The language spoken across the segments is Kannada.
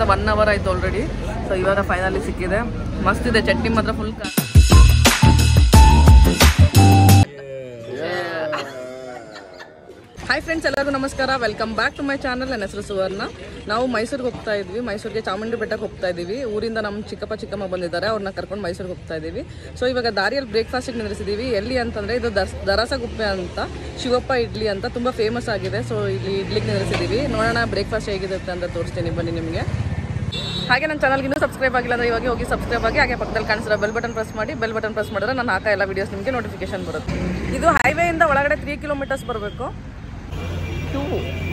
ಒನ್ ಅವರ್ ಆಯ್ತು ಆಲ್ರೆಡಿ ಸೊ ಇವಾಗ ಫೈನಲಿ ಸಿಕ್ಕಿದೆ ಮಸ್ತ್ ಇದೆ ಚಟ್ನಿ ಮಾತ್ರ ಫುಲ್ ಹಾಯ್ ಫ್ರೆಂಡ್ಸ್ ಎಲ್ಲರಿಗೂ ನಮಸ್ಕಾರ welcome back to my channel ನನ್ನ ಹೆಸರು ಸುವರ್ಣ ನಾವು ಮೈಸೂರಿಗೆ ಹೋಗ್ತಾ ಇದ್ವಿ ಮೈಸೂರಿಗೆ ಚಾಮುಂಡಿ ಬೆಟ್ಟಕ್ಕೆ ಹೋಗ್ತಾ ಇದ್ದೀವಿ ಊರಿಂದ ನಮ್ಮ ಚಿಕ್ಕಪ್ಪ ಚಿಕ್ಕಮ್ಮ ಬಂದಿದ್ದಾರೆ ಅವ್ರನ್ನ ಕರ್ಕೊಂಡು ಮೈಸೂರಿಗೆ ಹೋಗ್ತಾ ಇದ್ದೀವಿ ಸೊ ಇವಾಗ ದಾರಿಯಲ್ಲಿ ಬ್ರೇಕ್ಫಾಸ್ಟಿಗೆ ನಿಲ್ಲಿಸಿದ್ದೀವಿ ಎಲ್ಲಿ ಅಂತಂದರೆ ಇದು ದರ್ಸ್ ದರಸಗುಪ್ಪೆ ಅಂತ ಶಿವಪ್ಪ ಇಡ್ಲಿ ಅಂತ ತುಂಬ ಫೇಮಸ್ ಆಗಿದೆ ಸೊ ಇಲ್ಲಿ ಇಡ್ಲಿಗೆ ನಿಲ್ಲಿಸಿದ್ದೀವಿ ನೋಡೋಣ ಬ್ರೇಕ್ಫಾಸ್ಟ್ ಹೇಗಿರುತ್ತೆ ಅಂತ ತೋರಿಸ್ತೀನಿ ಬನ್ನಿ ನಿಮಗೆ ಹಾಗೆ ನನ್ನ ಚಾನಲ್ಗೆ ಇನ್ನೂ ಸಬ್ಸ್ಕ್ರೈಬ್ ಆಗಿಲ್ಲ ಅಂದರೆ ಇವಾಗ ಹೋಗಿ ಸಬ್ಸ್ಕ್ರೈಬ್ ಆಗಿ ಹಾಗೆ ಪಕ್ಕದಲ್ಲಿ ಕಾಣಿಸಿರೋ ಬೆಲ್ ಬಟನ್ ಪ್ರೆಸ್ ಮಾಡಿ ಬೆಲ್ ಬಟನ್ ಪ್ರೆಸ್ ಮಾಡಿದ್ರೆ ನಾನು ಹಾಕೋ ಎಲ್ಲ ವೀಡಿಯೋಸ್ ನಿಮಗೆ ನೋಟಿಫಿಕೇಶನ್ ಬರುತ್ತೆ ಇದು ಹೈವೇಯಿಂದ ಒಳಗಡೆ ತ್ರೀ ಕಿಲೋಮೀಟರ್ಸ್ ಬರಬೇಕು ಟೂ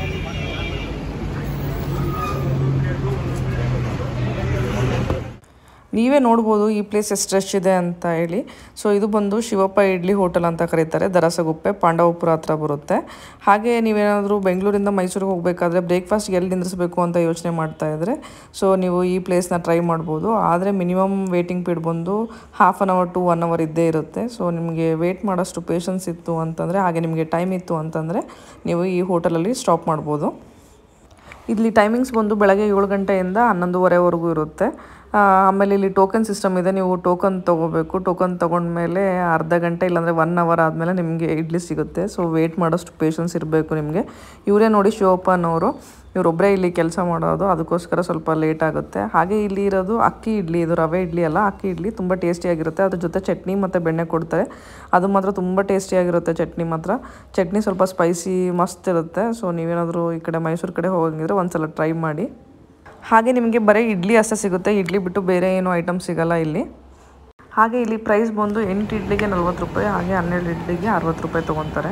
ನೀವೇ ನೋಡ್ಬೋದು ಈ ಪ್ಲೇಸ್ ಎಷ್ಟು ರಶ್ ಇದೆ ಅಂತ ಹೇಳಿ ಸೊ ಇದು ಬಂದು ಶಿವಪ್ಪ ಇಡ್ಲಿ ಹೋಟೆಲ್ ಅಂತ ಕರೀತಾರೆ ದರಸಗುಪ್ಪೆ ಪಾಂಡವಪುರ ಹತ್ರ ಬರುತ್ತೆ ಹಾಗೆ ನೀವೇನಾದರೂ ಬೆಂಗಳೂರಿಂದ ಮೈಸೂರಿಗೆ ಹೋಗಬೇಕಾದ್ರೆ ಬ್ರೇಕ್ಫಾಸ್ಟ್ ಎಲ್ಲಿ ನಿಂದಿರಿಸಬೇಕು ಅಂತ ಯೋಚನೆ ಮಾಡ್ತಾ ಇದ್ದರೆ ಸೊ ನೀವು ಈ ಪ್ಲೇಸ್ನ ಟ್ರೈ ಮಾಡ್ಬೋದು ಆದರೆ ಮಿನಿಮಮ್ ವೇಟಿಂಗ್ ಪೀರಿಯಡ್ ಬಂದು half an hour to one hour ಇದ್ದೇ ಇರುತ್ತೆ ಸೊ ನಿಮಗೆ ವೇಟ್ ಮಾಡೋಷ್ಟು ಪೇಷನ್ಸ್ ಇತ್ತು ಅಂತಂದರೆ ಹಾಗೆ ನಿಮಗೆ ಟೈಮ್ ಇತ್ತು ಅಂತಂದರೆ ನೀವು ಈ ಹೋಟೆಲಲ್ಲಿ ಸ್ಟಾಪ್ ಮಾಡ್ಬೋದು ಇಲ್ಲಿ ಟೈಮಿಂಗ್ಸ್ ಬಂದು ಬೆಳಗ್ಗೆ ಏಳು ಗಂಟೆಯಿಂದ ಹನ್ನೊಂದುವರೆವರೆಗೂ ಇರುತ್ತೆ ಆ, ಆಮೇಲೆ ಇಲ್ಲಿ ಟೋಕನ್ ಸಿಸ್ಟಮ್ ಇದೆ ನೀವು ಟೋಕನ್ ತೊಗೋಬೇಕು ಟೋಕನ್ ತೊಗೊಂಡ್ಮೇಲೆ ಅರ್ಧ ಗಂಟೆ ಇಲ್ಲಾಂದರೆ ಒನ್ ಅವರ್ ಆದಮೇಲೆ ನಿಮಗೆ ಇಡ್ಲಿ ಸಿಗುತ್ತೆ ಸೊ ವೆಯ್ಟ್ ಮಾಡೋಷ್ಟು ಪೇಷನ್ಸ್ ಇರಬೇಕು ನಿಮಗೆ ಇವರೇ ನೋಡಿ ಶಿವಪ್ಪನವರು ಇವರೊಬ್ಬರೇ ಇಲ್ಲಿ ಕೆಲಸ ಮಾಡೋದು ಅದಕ್ಕೋಸ್ಕರ ಸ್ವಲ್ಪ ಲೇಟ್ ಆಗುತ್ತೆ ಹಾಗೆ ಇಲ್ಲಿ ಇರೋದು ಅಕ್ಕಿ ಇಡ್ಲಿ ಇದು ರವೆ ಇಡ್ಲಿ ಅಲ್ಲ ಅಕ್ಕಿ ಇಡ್ಲಿ ತುಂಬ ಟೇಸ್ಟಿಯಾಗಿರುತ್ತೆ ಅದ್ರ ಜೊತೆ ಚಟ್ನಿ ಮತ್ತು ಬೆಣ್ಣೆ ಕೊಡ್ತಾರೆ ಅದು ಮಾತ್ರ ತುಂಬ ಟೇಸ್ಟಿಯಾಗಿರುತ್ತೆ ಚಟ್ನಿ ಮಾತ್ರ ಚಟ್ನಿ ಸ್ವಲ್ಪ ಸ್ಪೈಸಿ ಮಸ್ತ್ ಇರುತ್ತೆ ಸೊ ನೀವೇನಾದರೂ ಈ ಕಡೆ ಮೈಸೂರು ಕಡೆ ಹೋಗಂಗಿದ್ರೆ ಒಂದ್ಸಲ ಟ್ರೈ ಮಾಡಿ ಹಾಗೆ ನಿಮಗೆ ಬರೀ ಇಡ್ಲಿ ಅಷ್ಟೇ ಸಿಗುತ್ತೆ ಇಡ್ಲಿ ಬಿಟ್ಟು ಬೇರೆ ಏನೂ ಐಟಮ್ ಸಿಗಲ್ಲ ಇಲ್ಲಿ ಹಾಗೆ ಇಲ್ಲಿ ಪ್ರೈಸ್ ಬಂದು ಎಂಟು ಇಡ್ಲಿಗೆ ನಲ್ವತ್ತು ರೂಪಾಯಿ ಹಾಗೆ ಹನ್ನೆರಡು ಇಡ್ಲಿಗೆ ಅರವತ್ತು ರೂಪಾಯಿ ತೊಗೊತಾರೆ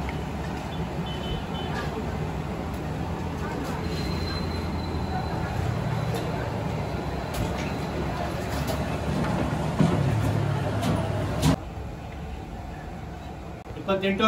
ಇಪ್ಪತ್ತೆಂಟು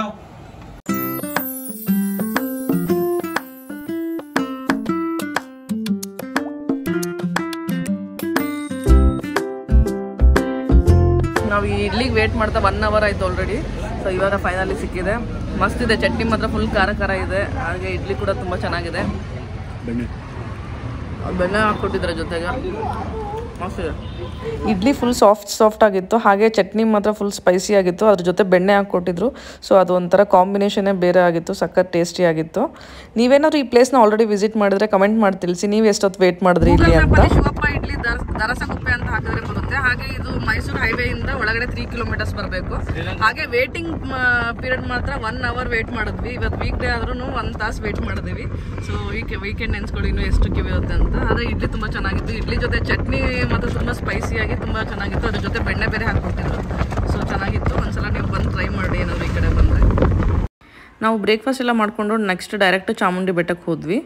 ನಾವು ಈ ಇಡ್ಲಿಗೆ ವೇಟ್ ಮಾಡ್ತಾ ಒನ್ ಅವರ್ ಆಯ್ತು ಆಲ್ರೆಡಿ ಸೊ ಇವಾಗ ಫೈನಲಿ ಸಿಕ್ಕಿದೆ ಮಸ್ತ್ ಇದೆ ಚಟ್ನಿ ಮಾತ್ರ ಫುಲ್ ಖಾರ ಖಾರ ಇದೆ ಹಾಗೆ ಇಡ್ಲಿ ಕೂಡ ತುಂಬ ಚೆನ್ನಾಗಿದೆ ಬೆಣ್ಣೆ ಬೆಣ್ಣೆ ಹಾಕ್ಕೊಟ್ಟಿದ್ದಾರೆ ಜೊತೆಗೆ ಮಸ್ತ್ ಇದೆ ಇಡ್ಲಿ ಫುಲ್ ಸಾಫ್ಟ್ ಸಾಫ್ಟ್ ಆಗಿತ್ತು ಹಾಗೆ ಚಟ್ನಿ ಮಾತ್ರ ಫುಲ್ ಸ್ಪೈಸಿ ಆಗಿತ್ತು ಅದ್ರ ಜೊತೆ ಬೆಣ್ಣೆ ಹಾಕ್ಕೊಟ್ಟಿದ್ರು ಸೊ ಅದು ಒಂಥರ ಕಾಂಬಿನೇಷನ್ನೇ ಬೇರೆ ಆಗಿತ್ತು ಸಖತ್ ಟೇಸ್ಟಿ ಆಗಿತ್ತು ನೀವೇನಾದ್ರು ಈ ಪ್ಲೇಸ್ನ ಆಲ್ರೆಡಿ ವಿಸಿಟ್ ಮಾಡಿದ್ರೆ ಕಮೆಂಟ್ ಮಾಡಿ ತಿಳಿಸಿ ನೀವು ಎಷ್ಟೊತ್ತು ವೇಟ್ ಮಾಡಿದ್ರಿ ಇಲ್ಲಿ ಅಂತ ಶಿವಪ್ಪ ಇಡ್ಲಿ ದರಸಗುಪ್ಪೆ ಅಂತ ಹಾಕಿದ್ರೆ ಬರುತ್ತೆ ಹಾಗೆ ಇದು ಮೈಸೂರು ಹೈವೇ ಇಂದ ಒಳಗಡೆ ತ್ರೀ ಕಿಲೋಮೀಟರ್ಸ್ ಬರಬೇಕು ಹಾಗೆ ವೇಟಿಂಗ್ ಪೀರಿಯಡ್ ಮಾತ್ರ ಒನ್ ಅವರ್ ವೇಟ್ ಮಾಡಿದ್ವಿ ಇವತ್ತು ವೀಕ್ ಡೇ ಆದ್ರೂ ಒಂದು ತಾಸು ವೇಟ್ ಮಾಡಿದ್ವಿ ಸೊ ವೀಕ್ ವೀಕೆಂಡ್ ನೆನ್ಸ್ಕೊಳ್ಳಿ ಇನ್ನೂ ಎಷ್ಟು ಕಿವಿ ಇರುತ್ತೆ ಅಂತ ಆದರೆ ಇಡ್ಲಿ ತುಂಬ ಚೆನ್ನಾಗಿತ್ತು ಇಡ್ಲಿ ಜೊತೆ ಚಟ್ನಿ ಮಾತ್ರ ತುಂಬ ಸ್ಪೈಸಿಯಾಗಿ ತುಂಬ ಚೆನ್ನಾಗಿತ್ತು ಅದ್ರ ಜೊತೆ ಬೆಣ್ಣೆ ಬೇರೆ ಹಾಕ್ಕೊಟ್ಟಿದ್ರು ಸೊ ಚೆನ್ನಾಗಿತ್ತು ಒಂದ್ಸಲ ನೀವು ಬಂದು ಟ್ರೈ ಮಾಡಿ ಏನಾದ್ರು ಈ ಕಡೆ ಬಂದರೆ ನಾವು ಬ್ರೇಕ್ಫಾಸ್ಟ್ ಎಲ್ಲ ಮಾಡಿಕೊಂಡು ನೆಕ್ಸ್ಟ್ ಡೈರೆಕ್ಟ್ ಚಾಮುಂಡಿ ಬೆಟ್ಟಕ್ಕೆ ಹೋದ್ವಿ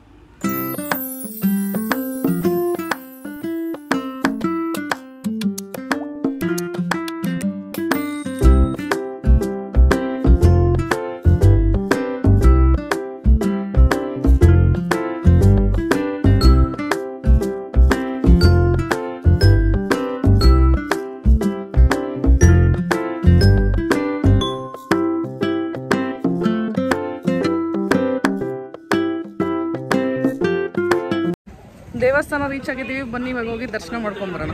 ದೇವಸ್ಥಾನ ರೀಚ್ ಆಗಿದ್ದೀವಿ ಬನ್ನಿ ಇವಾಗ ಹೋಗಿ ದರ್ಶನ ಮಾಡ್ಕೊಂಡ್ ಬರೋಣ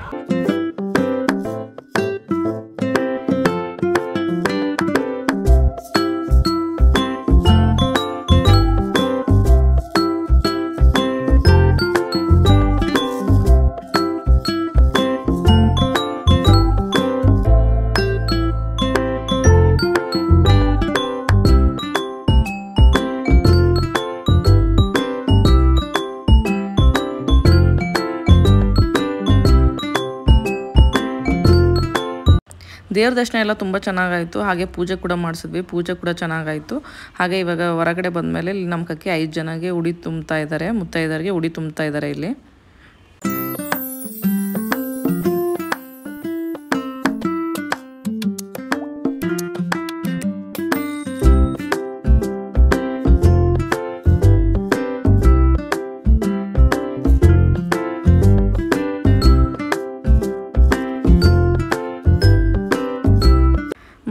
ದೇವ್ರ ದರ್ಶನ ಎಲ್ಲ ತುಂಬ ಚೆನ್ನಾಗಾಯಿತು ಹಾಗೆ ಪೂಜೆ ಕೂಡ ಮಾಡಿಸಿದ್ವಿ ಪೂಜೆ ಕೂಡ ಚೆನ್ನಾಗಾಯಿತು ಹಾಗೆ ಇವಾಗ ಹೊರಗಡೆ ಬಂದಮೇಲೆ ಇಲ್ಲಿ ನಮ್ಮ ಕಕ್ಕೆ ಐದು ಜನಗೆ ಉಡಿ ತುಂಬ್ತಾ ಇದ್ದಾರೆ ಮುತ್ತೈದರಿಗೆ ಉಡಿ ತುಂಬ್ತಾ ಇದ್ದಾರೆ ಇಲ್ಲಿ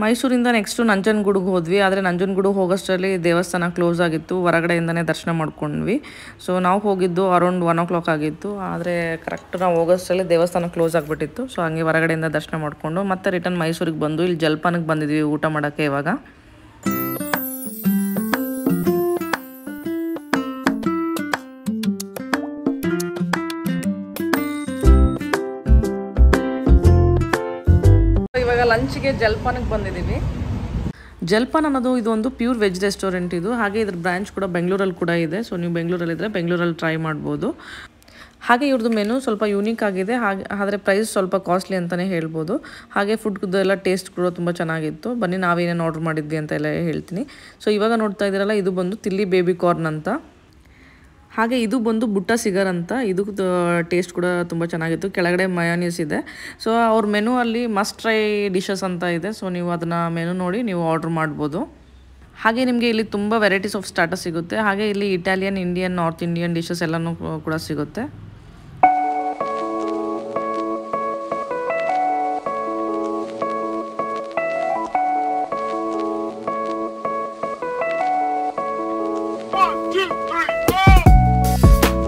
ಮೈಸೂರಿಂದ ನೆಕ್ಸ್ಟು ನಂಜನಗೂಡಿಗೆ ಹೋದ್ವಿ ಆದರೆ ನಂಜನಗೂಡು ಹೋಗೋಷ್ಟರಲ್ಲಿ ದೇವಸ್ಥಾನ ಕ್ಲೋಸ್ ಆಗಿತ್ತು ಹೊರಗಡೆಯಿಂದನೇ ದರ್ಶನ ಮಾಡ್ಕೊಂಡ್ವಿ ಸೊ ನಾವು ಹೋಗಿದ್ದು ಅರೌಂಡ್ ಒನ್ ಓ ಕ್ಲಾಕ್ ಆಗಿತ್ತು ಆದರೆ ಕರೆಕ್ಟ್ ನಾವು ಹೋಗೋಷ್ಟರಲ್ಲಿ ದೇವಸ್ಥಾನ ಕ್ಲೋಸ್ ಆಗಿಬಿಟ್ಟಿತ್ತು ಸೊ ಹಂಗೆ ಹೊರಗಡೆಯಿಂದ ದರ್ಶನ ಮಾಡಿಕೊಂಡು ಮತ್ತೆ ರಿಟರ್ನ್ ಮೈಸೂರಿಗೆ ಬಂದು ಇಲ್ಲಿ ಜಲ್ಪಾನಕ್ಕೆ ಬಂದಿದ್ವಿ ಊಟ ಮಾಡೋಕ್ಕೆ ಇವಾಗ ಇವಾಗ ಲಂಚ್ಗೆ ಜಲ್ಪಾನಕ್ಕೆ ಬಂದಿದ್ದೀವಿ ಜಲ್ಪಾನ್ ಅನ್ನೋದು ಇದು ಒಂದು ಪ್ಯೂರ್ ವೆಜ್ ರೆಸ್ಟೋರೆಂಟ್ ಇದು ಹಾಗೆ ಇದ್ರ ಬ್ರಾಂಚ್ ಕೂಡ ಬೆಂಗಳೂರಲ್ಲಿ ಕೂಡ ಇದೆ ಸೊ ನೀವು ಬೆಂಗಳೂರಲ್ಲಿದ್ದರೆ ಬೆಂಗಳೂರಲ್ಲಿ ಟ್ರೈ ಮಾಡ್ಬೋದು ಹಾಗೆ ಇವ್ರದ್ದು ಮೆನು ಸ್ವಲ್ಪ ಯೂನಿಕ್ ಆಗಿದೆ ಹಾಗೆ ಆದರೆ ಪ್ರೈಸ್ ಸ್ವಲ್ಪ ಕಾಸ್ಟ್ಲಿ ಅಂತಲೇ ಹೇಳ್ಬೋದು ಹಾಗೆ ಫುಡ್ದು ಎಲ್ಲ ಟೇಸ್ಟ್ ಕೂಡ ತುಂಬ ಚೆನ್ನಾಗಿತ್ತು ಬನ್ನಿ ನಾವೇನೇನು ಆರ್ಡ್ರ್ ಮಾಡಿದ್ವಿ ಅಂತ ಎಲ್ಲ ಹೇಳ್ತೀನಿ ಸೊ ಇವಾಗ ನೋಡ್ತಾ ಇದ್ದೀರಲ್ಲ ಇದು ಬಂದು ತಿಲ್ಲಿ ಬೇಬಿ ಕಾರ್ನ್ ಅಂತ ಹಾಗೆ ಇದು ಬಂದು ಬುಟ್ಟ ಸಿಗರ್ ಅಂತ ಇದು ಟೇಸ್ಟ್ ಕೂಡ ತುಂಬ ಚೆನ್ನಾಗಿತ್ತು ಕೆಳಗಡೆ ಮಯೋನೀಸ್ ಇದೆ ಸೊ ಅವ್ರ ಮೆನು ಅಲ್ಲಿ ಮಸ್ಟ್ ಟ್ರೈ ಡಿಶಸ್ ಅಂತ ಇದೆ ಸೊ ನೀವು ಅದನ್ನು ಮೆನು ನೋಡಿ ನೀವು ಆರ್ಡ್ರ್ ಮಾಡ್ಬೋದು ಹಾಗೆ ನಿಮಗೆ ಇಲ್ಲಿ ತುಂಬ ವೆರೈಟೀಸ್ ಆಫ್ ಸ್ಟಾರ್ಟರ್ ಸಿಗುತ್ತೆ ಹಾಗೆ ಇಲ್ಲಿ Italian Indian north Indian dishes ಎಲ್ಲನೂ ಕೂಡ ಸಿಗುತ್ತೆ One, two, three, four.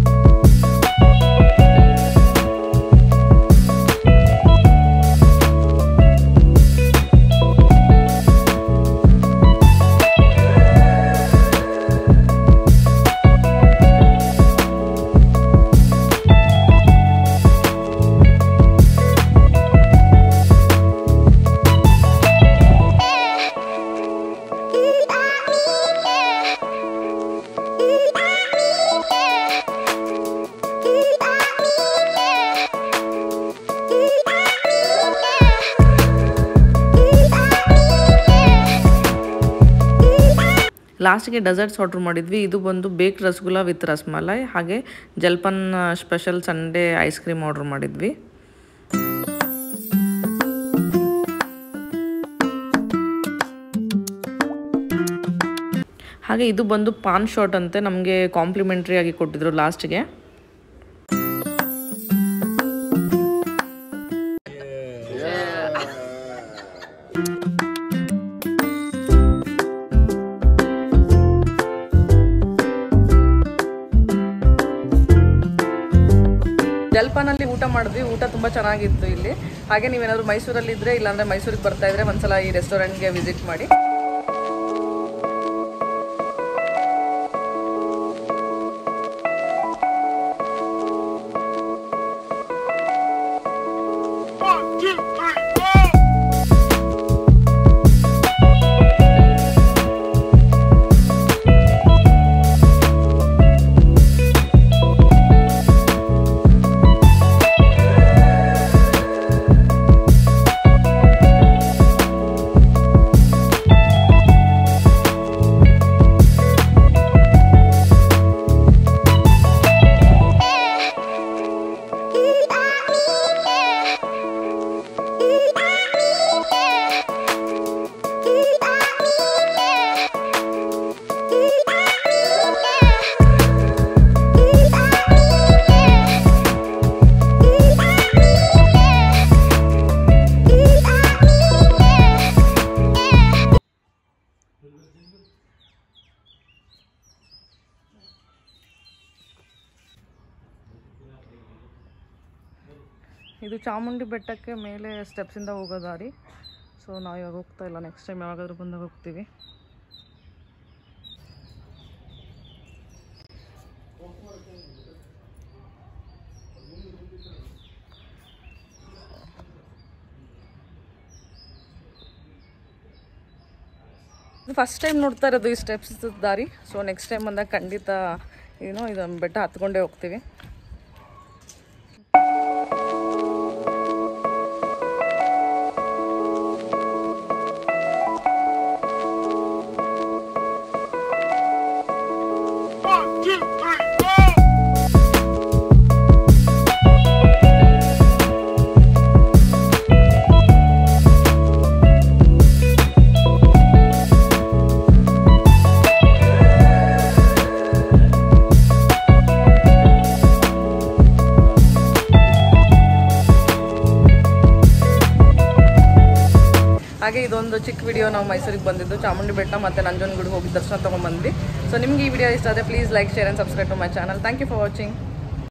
ಲಾಸ್ಟಿಗೆ ಡೆಸರ್ಟ್ಸ್ ಆರ್ಡ್ರ್ ಮಾಡಿದ್ವಿ ಇದು ಬಂದು ಬೇಕ್ ರಸಗುಲ್ಲ ವಿತ್ ರಸ್ಮಲೈ ಹಾಗೆ Jalpan special sundae ice cream order ಮಾಡಿದ್ವಿ ಹಾಗೆ ಇದು ಬಂದು ಪಾನ್ ಶಾಟ್ ಅಂತೆ ನಮಗೆ ಕಾಂಪ್ಲಿಮೆಂಟ್ರಿ ಆಗಿ ಕೊಟ್ಟಿದ್ರು ಲಾಸ್ಟ್ಗೆ ಜಲ್ಪಾನಲ್ಲಿ ಊಟ ಮಾಡಿದ್ವಿ ಊಟ ತುಂಬ ಚೆನ್ನಾಗಿತ್ತು ಇಲ್ಲಿ ಹಾಗೆ ನೀವೇನಾದ್ರು ಮೈಸೂರಲ್ಲಿ ಇದ್ರೆ ಇಲ್ಲಾಂದ್ರೆ ಮೈಸೂರಿಗೆ ಬರ್ತಾ ಇದ್ರೆ ಒಂದ್ಸಲ ಈ ರೆಸ್ಟೋರೆಂಟ್ಗೆ ವಿಸಿಟ್ ಮಾಡಿ One, two, three, four. ಇದು ಚಾಮುಂಡಿ ಬೆಟ್ಟಕ್ಕೆ ಮೇಲೆ ಸ್ಟೆಪ್ಸಿಂದ ಹೋಗೋ ದಾರಿ ಸೊ ನಾವು ಇವಾಗ ಹೋಗ್ತಾ ಇಲ್ಲ ನೆಕ್ಸ್ಟ್ ಟೈಮ್ ಯಾವಾಗಾದ್ರೂ ಬಂದಾಗ ಹೋಗ್ತೀವಿ ಫಸ್ಟ್ ಟೈಮ್ ನೋಡ್ತಾ ಇರೋದು ಈ ಸ್ಟೆಪ್ಸ್ ದಾರಿ ಸೊ ನೆಕ್ಸ್ಟ್ ಟೈಮ್ ಬಂದಾಗ ಖಂಡಿತ ಏನೋ ಇದೊಂದು ಬೆಟ್ಟ ಹತ್ಕೊಂಡೇ ಹೋಗ್ತೀವಿ One, two, three, four. ಹಾಗೆ ಇದೊಂದು ಚಿಕ್ಕ ವಿಡಿಯೋ ನಾವು ಮೈಸೂರಿಗೆ ಬಂದಿದ್ದು ಚಾಮುಂಡಿ ಬೆಟ್ಟ ಮತ್ತು ನಂಜನಗೂಡಿಗೆ ಹೋಗಿ ದರ್ಶನ ತೊಗೊಂಡ್ಬಂದ್ವಿ ಸೊ ನಿಮಗೆ ಈ ವಿಡಿಯೋ ಇಷ್ಟ ಆದರೆ please like share and subscribe to my channel thank you for watching